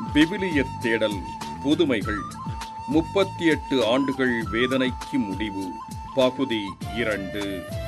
விவிலியத் தேடல் புதுமைகள் முப்பத்தி எட்டு ஆண்டுகள் வேதனைக்கு முடிவு பகுதி இரண்டு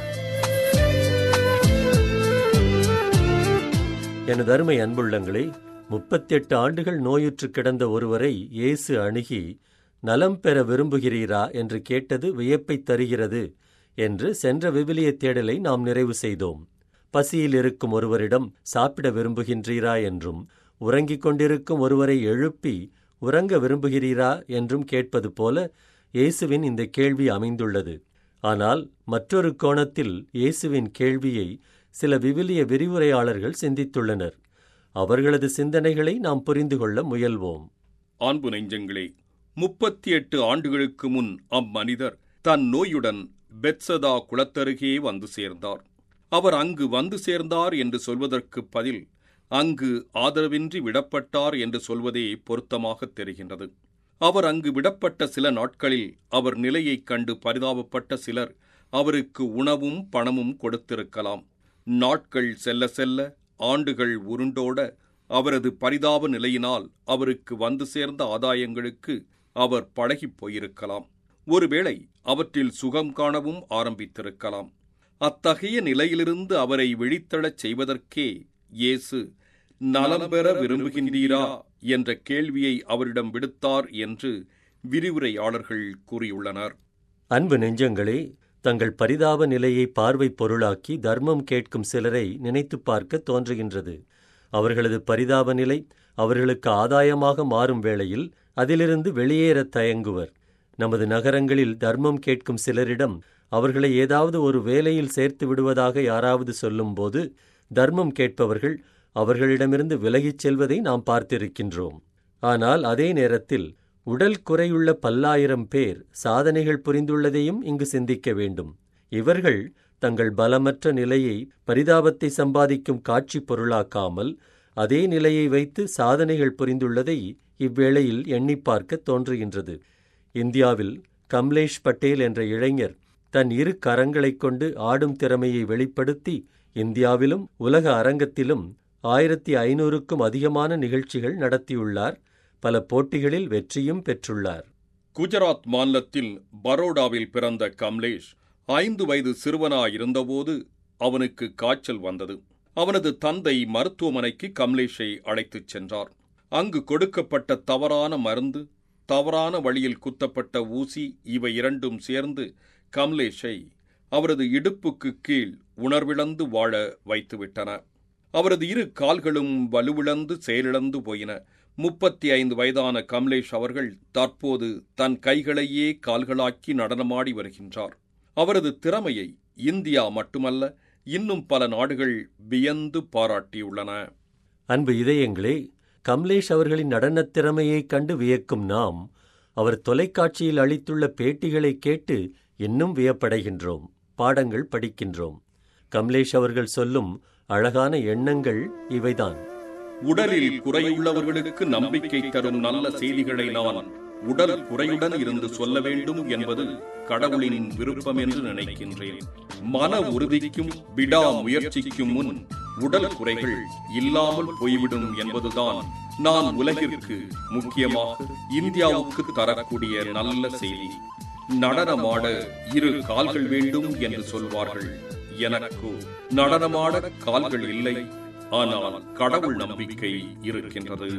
எனது அருமை அன்புள்ளங்களே முப்பத்தெட்டு ஆண்டுகள் நோயுற்று கிடந்த ஒருவரை இயேசு அணுகி நலம் பெற விரும்புகிறீரா என்று கேட்டது வியப்பைத் தருகிறது என்று சென்ற விவிலிய தேடலை நாம் நிறைவு செய்தோம் பசியில் இருக்கும் ஒருவரிடம் சாப்பிட விரும்புகின்றீரா என்றும் உறங்கிக் கொண்டிருக்கும் ஒருவரை எழுப்பி உறங்க விரும்புகிறீரா என்றும் கேட்பது போல இயேசுவின் இந்த கேள்வி அமைந்துள்ளது ஆனால் மற்றொரு கோணத்தில் இயேசுவின் கேள்வியை சில விவிலிய விரிவுரையாளர்கள் சிந்தித்துள்ளனர் அவர்களது சிந்தனைகளை நாம் புரிந்து கொள்ள முயல்வோம் அன்பு நெஞ்சங்களே முப்பத்தி எட்டு ஆண்டுகளுக்கு முன் அம்மனிதர் தன் நோயுடன் பெத்சதா குளத்தருகே வந்து சேர்ந்தார் அவர் அங்கு வந்து சேர்ந்தார் என்று சொல்வதற்கு பதில் அங்கு ஆதரவின்றி விடப்பட்டார் என்று சொல்வதே பொருத்தமாகத் தெரிகின்றது அவர் அங்கு விடப்பட்ட சில நாட்களில் அவர் நிலையைக் கண்டு பரிதாபப்பட்ட சிலர் அவருக்கு உணவும் பணமும் கொடுத்திருக்கலாம் நாட்கள் செல்ல செல்ல ஆண்டுகள் உருண்டோட அவரது பரிதாப நிலையினால் அவருக்கு வந்து சேர்ந்த ஆதாயங்களுக்கு அவர் பழகிப் போயிருக்கலாம் ஒருவேளை அவற்றில் சுகம் காணவும் ஆரம்பித்திருக்கலாம் அத்தகைய நிலையிலிருந்து அவரை விழித்தெழச் செய்வதற்கே இயேசு நலம் பெற விரும்புகின்றீரா என்ற கேள்வியை அவரிடம் விடுத்தார் என்று விரிவுரையாளர்கள் கூறியுள்ளனர் அன்பு நெஞ்சங்களே தங்கள் பரிதாப நிலையை பார்வை பொருளாக்கி தர்மம் கேட்கும் சிலரை நினைத்துப் பார்க்க தோன்றுகின்றது அவர்களது பரிதாப நிலை அவர்களுக்கு ஆதாயமாக மாறும் வேளையில் அதிலிருந்து வெளியேறத் தயங்குவர் நமது நகரங்களில் தர்மம் கேட்கும் சிலரிடம் அவர்களை ஏதாவது ஒரு வேலையில் சேர்த்து விடுவதாக யாராவது சொல்லும்போது தர்மம் கேட்பவர்கள் அவர்களிடமிருந்து விலகிச் செல்வதை நாம் பார்த்திருக்கின்றோம் ஆனால் அதே நேரத்தில் உடல் குறையுள்ள பல்லாயிரம் பேர் சாதனைகள் புரிந்துள்ளதையும் இங்கு சிந்திக்க வேண்டும் இவர்கள் தங்கள் பலமற்ற நிலையை பரிதாபத்தை சம்பாதிக்கும் காட்சி பொருளாக்காமல் அதே நிலையை வைத்து சாதனைகள் புரிந்துள்ளதை இவ்வேளையில் எண்ணி பார்க்க தோன்றுகின்றது இந்தியாவில் கம்லேஷ் பட்டேல் என்ற இளைஞர் தன் இரு கரங்களைக் கொண்டு ஆடும் திறமையை வெளிப்படுத்தி இந்தியாவிலும் உலக அரங்கத்திலும் ஆயிரத்தி ஐநூறுக்கும் அதிகமான நிகழ்ச்சிகள் நடத்தியுள்ளார் பல போட்டிகளில் வெற்றியும் பெற்றுள்ளார் குஜராத் மாநிலத்தில் பரோடாவில் பிறந்த கம்லேஷ் ஐந்து வயது சிறுவனாயிருந்தபோது அவனுக்கு காய்ச்சல் வந்தது அவனது தந்தை மருத்துவமனைக்கு கம்லேஷை அழைத்துச் சென்றார் அங்கு கொடுக்கப்பட்ட தவறான மருந்து தவறான வழியில் குத்தப்பட்ட ஊசி இவை இரண்டும் சேர்ந்து கம்லேஷை அவரது இடுப்புக்கு கீழ் உணர்விழந்து வாழ வைத்துவிட்டன அவரது இரு கால்களும் வலுவிழந்து செயலிழந்து போயின முப்பத்தி ஐந்து வயதான கம்லேஷ் அவர்கள் தற்போது தன் கைகளையே கால்களாக்கி நடனமாடி வருகின்றார் அவரது திறமையை இந்தியா மட்டுமல்ல இன்னும் பல நாடுகள் வியந்து பாராட்டியுள்ளன அன்பு இதயங்களே கம்லேஷ் அவர்களின் நடனத் திறமையைக் கண்டு வியக்கும் நாம் அவர் தொலைக்காட்சியில் அளித்துள்ள பேட்டிகளை கேட்டு இன்னும் வியப்படைகின்றோம் பாடங்கள் படிக்கின்றோம் கம்லேஷ் அவர்கள் சொல்லும் அழகான எண்ணங்கள் இவைதான் உடலில் குறையுள்ளவர்களுக்கு நம்பிக்கை தரும் நல்ல செய்திகளை நான் உடல் குறையுடன் இருந்து சொல்ல வேண்டும் என்பது கடவுளின் விருப்பம் என்று நினைக்கின்றேன் மன உறுதிக்கும் விடா முயற்சிக்கும் முன் உடல் குறைகள் இல்லாமல் போய்விடும் என்பதுதான் நான் உலகிற்கு முக்கியமாக இந்தியாவுக்கு தரக்கூடிய நல்ல செய்தி நடனமாட இரு கால்கள் வேண்டும் என்று சொல்வார்கள் எனக்கு நடனமாட கால்கள் இல்லை ஆனால் கடவுள் நம்பிக்கை இருக்கின்றது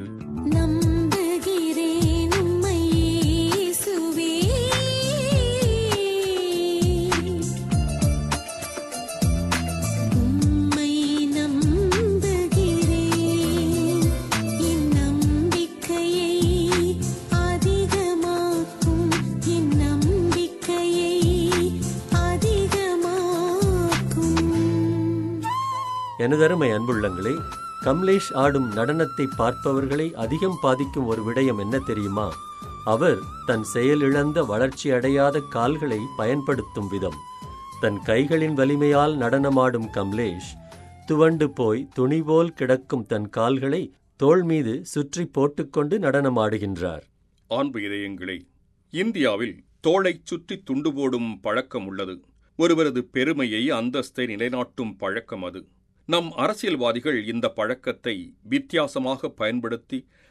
நம்புகிறேன் உம்மை இயேசுவே உம்மை நம்புகிறேன் என் நம்பிக்கையை அதிகமாக்கும் என் நம்பிக்கையை அதிகமாக்கும் எனதருமை அன்புள்ளங்களே கம்லேஷ் ஆடும் நடனத்தை பார்ப்பவர்களை அதிகம் பாதிக்கும் ஒரு விடயம் என்ன தெரியுமா அவர் தன் செயலிழந்த வளர்ச்சி அடையாத கால்களை பயன்படுத்தும் விதம் தன் கைகளின் வலிமையால் நடனமாடும் கம்லேஷ் துவண்டு போய் துணிபோல் கிடக்கும் தன் கால்களை தோள் மீது சுற்றி போட்டுக்கொண்டு நடனமாடுகின்றார் ஆண்பு இதயங்களே இந்தியாவில் தோளைச் சுற்றி துண்டு போடும் பழக்கம் உள்ளது ஒருவரது பெருமையை அந்தஸ்தை நிலைநாட்டும் பழக்கம் அது நம் அரசியல்வாதிகள் இந்த பழக்கத்தை வித்தியாசமாக பயன்படுத்தி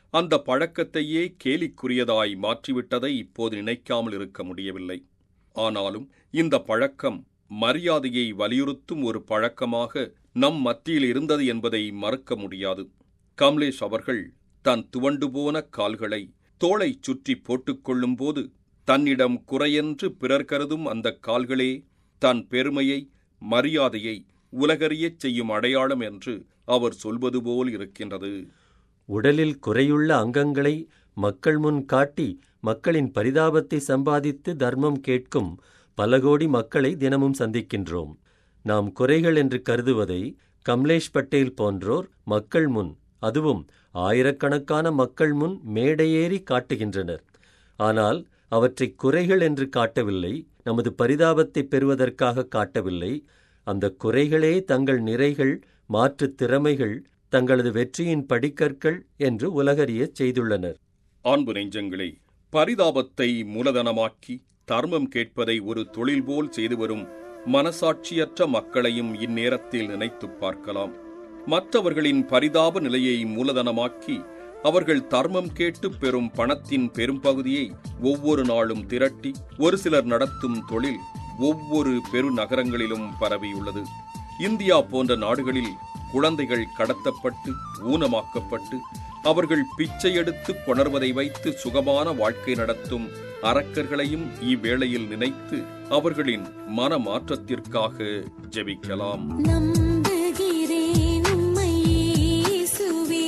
அந்த பழக்கத்தையே கேலிக்குரியதாய் மாற்றிவிட்டதை இப்போது நினைக்காமல் இருக்க முடியவில்லை ஆனாலும் இந்த பழக்கம் மரியாதையை வலியுறுத்தும் ஒரு பழக்கமாக நம் மத்தியில் இருந்தது என்பதை மறுக்க முடியாது கமலேஷ் அவர்கள் தன் துவண்டு போன கால்களை தோளைச் சுற்றி போட்டுக்கொள்ளும்போது தன்னிடம் குறையென்று பிறர் கருதும் அந்தக் கால்களே தன் பெருமையை மரியாதையை உலகறியச் செய்யும் அடையாளம் என்று அவர் சொல்வது போல் இருக்கின்றது உடலில் குறையுள்ள அங்கங்களை மக்கள் முன் காட்டி மக்களின் பரிதாபத்தை சம்பாதித்து தர்மம் கேட்கும் பல கோடி மக்களை தினமும் சந்திக்கின்றோம் நாம் குறைகள் என்று கருதுவதை கம்லேஷ் பட்டேல் போன்றோர் மக்கள் முன் அதுவும் ஆயிரக்கணக்கான மக்கள் முன் மேடையேறி காட்டுகின்றனர் ஆனால் அவற்றை குறைகள் என்று காட்டவில்லை நமது பரிதாபத்தை பெறுவதற்காக காட்டவில்லை அந்த குறைகளே தங்கள் நிறைகள் மாற்றுத் திறமைகள் தங்களது வெற்றியின் படிக்கற்கள் என்று உலகறியச் செய்துள்ளனர் அன்பு நெஞ்சங்களே பரிதாபத்தை மூலதனமாக்கி தர்மம் கேட்பதை ஒரு தொழில் போல் செய்து வரும் மனசாட்சியற்ற மக்களையும் இந்நேரத்தில் நினைத்துப் பார்க்கலாம் மற்றவர்களின் பரிதாப நிலையை மூலதனமாக்கி அவர்கள் தர்மம் கேட்டு பெறும் பணத்தின் பெரும்பகுதியை ஒவ்வொரு நாளும் திரட்டி ஒரு சிலர் நடத்தும் தொழில் ஒவ்வொரு பெருநகரங்களிலும் பரவியுள்ளது இந்தியா போன்ற நாடுகளில் குழந்தைகள் கடத்தப்பட்டு ஊனமாக்கப்பட்டு அவர்கள் பிச்சை எடுத்து கொணர்வதை வைத்து சுகமான வாழ்க்கை நடத்தும் அரக்கர்களையும் இவ்வேளையில் நினைத்து அவர்களின் மன மாற்றத்திற்காக ஜெபிக்கலாம் நம்புகிறேன் உம்மை இயேசுவே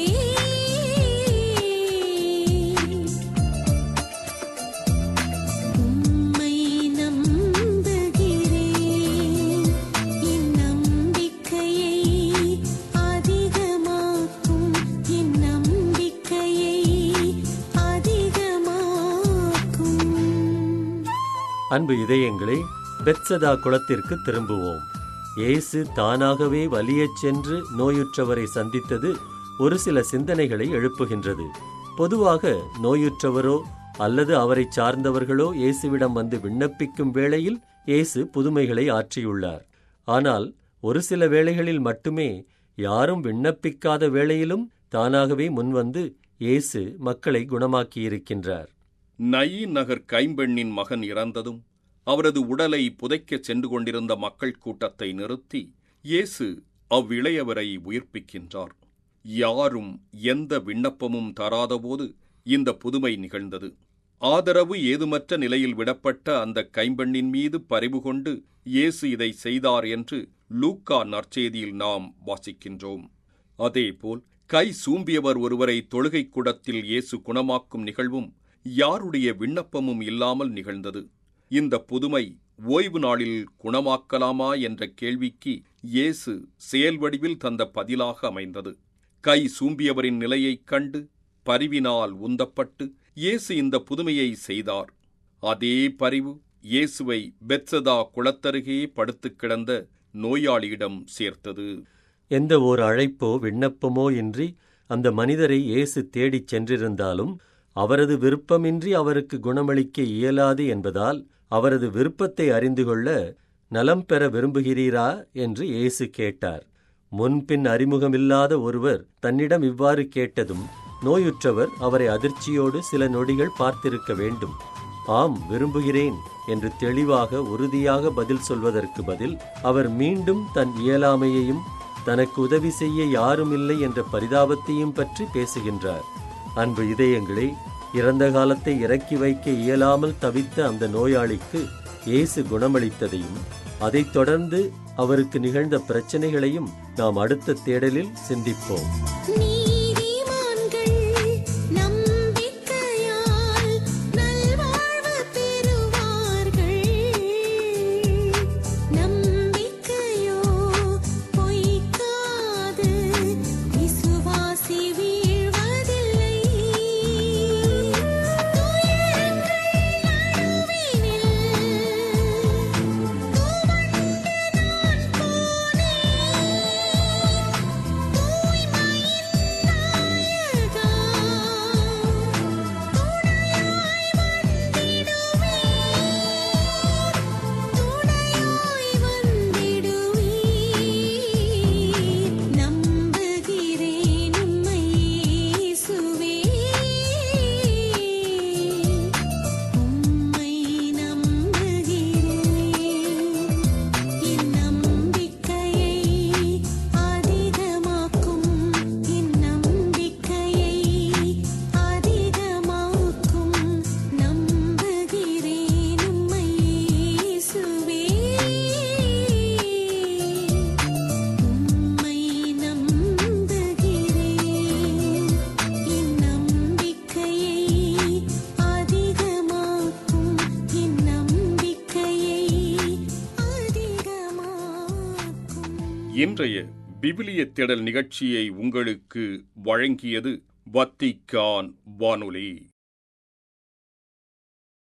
உம்மை நம்புகிறேன் என் நம்பிக்கையை அதிகமாக்கும் என் நம்பிக்கையை அதிகமாக்கும் அன்பு இதயங்களே பெத்சதா குளத்திற்கு திரும்புவோம் இயேசு தானாகவே வலியச் சென்று நோயுற்றவரை சந்தித்தது ஒரு சில சிந்தனைகளை எழுப்புகின்றது பொதுவாக நோயுற்றவரோ அல்லது அவரை சார்ந்தவர்களோ இயேசுவிடம் வந்து விண்ணப்பிக்கும் வேளையில் இயேசு புதுமைகளை ஆற்றியுள்ளார் ஆனால் ஒரு சில வேளைகளில் மட்டுமே யாரும் விண்ணப்பிக்காத வேளையிலும் தானாகவே முன்வந்து இயேசு மக்களை குணமாக்கியிருக்கின்றார் நயீன் நகர் கைம்பெண்ணின் மகன் இறந்ததும் அவரது உடலை புதைக்கச் சென்று கொண்டிருந்த மக்கள் கூட்டத்தை நிறுத்தி இயேசு அவ்விளையவரை உயிர்ப்பிக்கின்றார் யாரும் எந்த விண்ணப்பமும் தராதபோது இந்த புதுமை நிகழ்ந்தது ஆதரவு ஏதுமற்ற நிலையில் விடப்பட்ட அந்த கைம்பெண்ணின் மீது பரிவு கொண்டு இயேசு இதை செய்தார் என்று லூக்கா நற்செய்தியில் நாம் வாசிக்கின்றோம் அதேபோல் கை சூம்பியவர் ஒருவரை தொழுகைக் கூடத்தில் இயேசு குணமாக்கும் நிகழ்வும் யாருடைய விண்ணப்பமும் இல்லாமல் நிகழ்ந்தது இந்த புதுமை ஓய்வு நாளில் குணமாக்கலாமா என்ற கேள்விக்கு இயேசு செயல் வடிவில் தந்த பதிலாக அமைந்தது கை சூம்பியவரின் நிலையைக் கண்டு பரிவினால் உந்தப்பட்டு இயேசு இந்த புதுமையை செய்தார் அதே பரிவு இயேசுவை பெத்சதா குளத்தருகே படுத்துக் கிடந்த நோயாளியிடம் சேர்த்தது எந்த ஓர் அழைப்போ விண்ணப்பமோ இன்றி அந்த மனிதரை இயேசு தேடிச் சென்றிருந்தாலும் அவரது விருப்பமின்றி அவருக்கு குணமளிக்க இயலாது என்பதால் அவரது விருப்பத்தை அறிந்து கொள்ள நலம் பெற விரும்புகிறீரா என்று இயேசு கேட்டார் முன்பின் அறிமுகமில்லாத ஒருவர் தன்னிடம் இவ்வாறு கேட்டதும் நோயுற்றவர் அவரை அதிர்ச்சியோடு சில நொடிகள் பார்த்திருக்க வேண்டும் ஆம் விரும்புகிறேன் என்று தெளிவாக உறுதியாக பதில் சொல்வதற்கு பதில் அவர் மீண்டும் தன் இயலாமையையும் தனக்கு உதவி செய்ய யாரும் இல்லை என்ற பரிதாபத்தையும் பற்றி பேசுகின்றார் அன்பு இதயங்களே இறந்த காலத்தை இறக்கி வைக்க இயலாமல் தவித்த அந்த நோயாளிக்கு இயேசு குணமளித்ததையும் அதைத் தொடர்ந்து அவருக்கு நிகழ்ந்த பிரச்சனைகளையும் நாம் அடுத்த தேடலில் சிந்திப்போம் நீதிமான்கள் நம்பிக்கையால் நல்வாழ்வு பெறுவார்கள் நம்பிக்கையோ பொய்க்காது விசுவாசி வீழ்வதில்லை துயரங்கள் நடுவினில் துவண்டு நான் போனேன் தூய்மையின் இன்றைய விவிலிய தேடல் நிகழ்ச்சியை உங்களுக்கு வழங்கியது வத்திக்கான் வானொலி